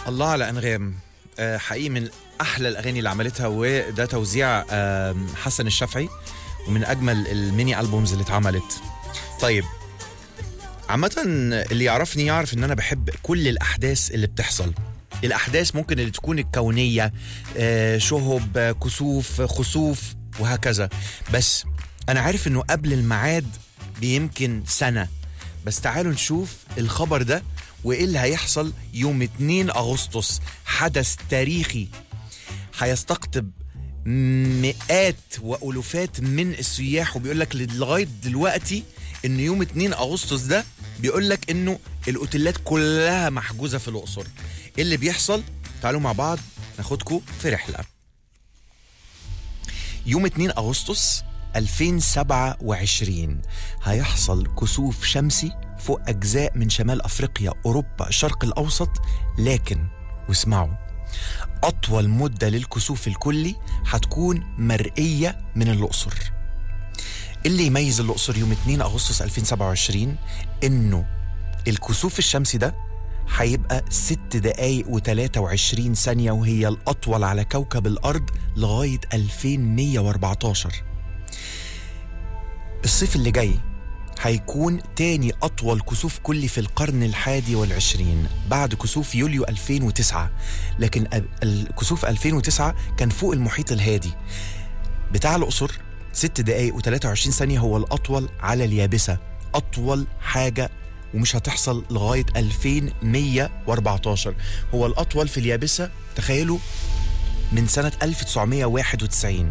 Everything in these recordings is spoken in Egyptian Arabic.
الله على انغام آه، حقيقي من احلى الاغاني اللي عملتها وده توزيع آم، حسن الشافعي ومن اجمل الميني البومز اللي اتعملت طيب عامة اللي يعرفني يعرف ان انا بحب كل الاحداث اللي بتحصل الاحداث ممكن اللي تكون الكونية آه، شهب آه، كسوف آه، خسوف وهكذا بس انا عارف انه قبل الميعاد بيمكن سنة بس تعالوا نشوف الخبر ده وايه اللي هيحصل يوم 2 اغسطس حدث تاريخي هيستقطب مئات والوفات من السياح وبيقول لك لغايه دلوقتي ان يوم 2 اغسطس ده بيقول لك انه الاوتيلات كلها محجوزه في الاقصر ايه اللي بيحصل تعالوا مع بعض ناخدكم في رحله يوم 2 اغسطس 2027 هيحصل كسوف شمسي فوق اجزاء من شمال افريقيا اوروبا الشرق الاوسط لكن واسمعوا اطول مده للكسوف الكلي هتكون مرئيه من الاقصر اللي يميز الاقصر يوم 2 اغسطس 2027 انه الكسوف الشمسي ده هيبقى 6 دقايق و23 ثانية وهي الأطول على كوكب الأرض لغاية 2114 الصيف اللي جاي هيكون تاني أطول كسوف كلي في القرن الحادي والعشرين بعد كسوف يوليو 2009 لكن أب- الكسوف 2009 كان فوق المحيط الهادي بتاع الأقصر 6 دقايق و23 ثانية هو الأطول على اليابسة أطول حاجة ومش هتحصل لغاية 2114 هو الأطول في اليابسة تخيلوا من سنة 1991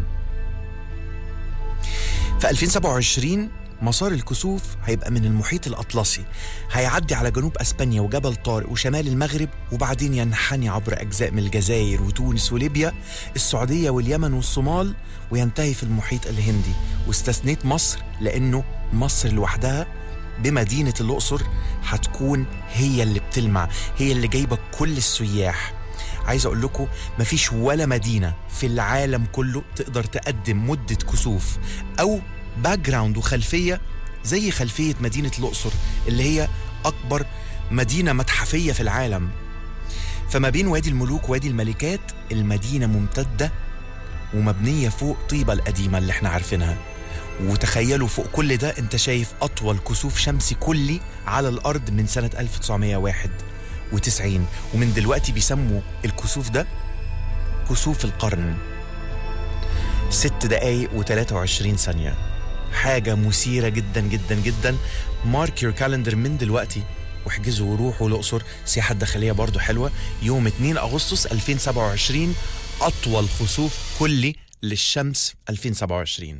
في 2027 مسار الكسوف هيبقى من المحيط الأطلسي هيعدي على جنوب أسبانيا وجبل طارق وشمال المغرب وبعدين ينحني عبر أجزاء من الجزائر وتونس وليبيا السعودية واليمن والصومال وينتهي في المحيط الهندي واستثنيت مصر لأنه مصر لوحدها بمدينة الأقصر هتكون هي اللي بتلمع هي اللي جايبة كل السياح عايز اقول لكم مفيش ولا مدينه في العالم كله تقدر تقدم مده كسوف او باك جراوند وخلفيه زي خلفيه مدينه الاقصر اللي هي اكبر مدينه متحفيه في العالم فما بين وادي الملوك وادي الملكات المدينه ممتده ومبنيه فوق طيبه القديمه اللي احنا عارفينها وتخيلوا فوق كل ده انت شايف اطول كسوف شمسي كلي على الارض من سنه 1901 وتسعين ومن دلوقتي بيسموا الكسوف ده كسوف القرن ست دقايق و23 ثانية حاجة مثيرة جدا جدا جدا مارك يور كالندر من دلوقتي واحجزوا وروحوا الأقصر سياحة داخلية برضو حلوة يوم 2 أغسطس 2027 أطول خسوف كلي للشمس 2027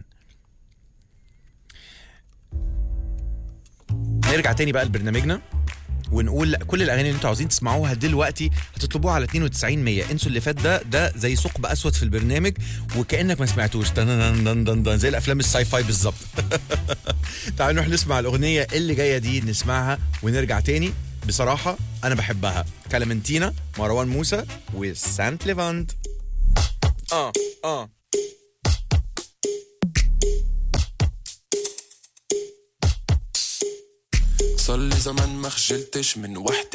نرجع تاني بقى لبرنامجنا ونقول لا، كل الاغاني اللي انتوا عاوزين تسمعوها دلوقتي هتطلبوها على 92 100 انسوا اللي فات ده ده زي ثقب اسود في البرنامج وكانك ما سمعتوش دن دن دن دن زي الافلام الساي فاي بالظبط تعالوا نروح نسمع الاغنيه اللي جايه دي نسمعها ونرجع تاني بصراحه انا بحبها كلامنتينا مروان موسى وسانت ليفانت اه اه صار لي زمان ما خجلتش من وحدة